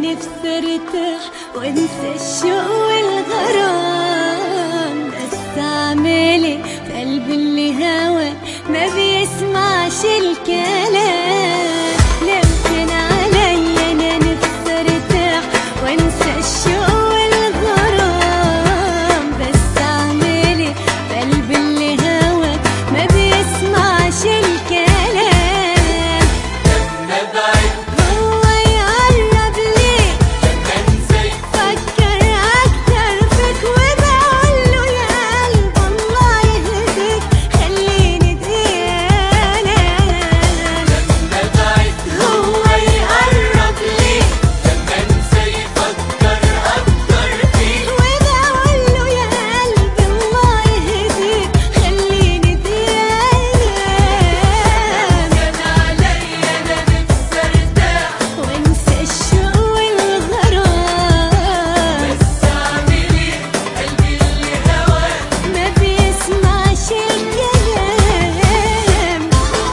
نفسي ارتاح وانسى الشوق والغرام بس اعملي في قلبي اللي هوا ما بيسمعش الكلام لو كان عليا انا نفسي ارتاح وانسى الشوق والغرام بس اعملي في قلبي اللي هوا ما بيسمعش الكلام نبعد هو يقرب ليه لما نسيت فكر اكتر فيك وبقول له يا قلب الله يهديك خليني ديانا نبعد هو يقرب ليه لما نسيت فكر أكتر فيك وبقول له يا قلب الله يهديك خليني ديانا كان عليا أنا نفسي أرتاح وانسى الشوق والغرام بس أعمل إيه قلبي اللي هواه ما بيسمعش الكلام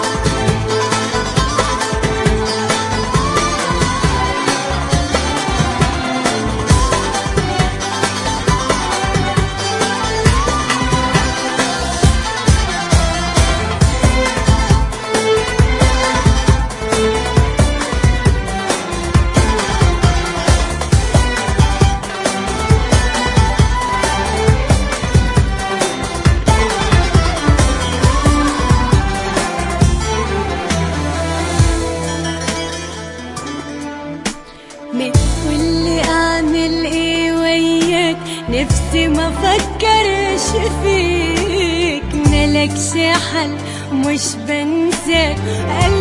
بتقولي اعمل ايه وياك نفسي ما افكرش فيك ملكش حل مش بنساك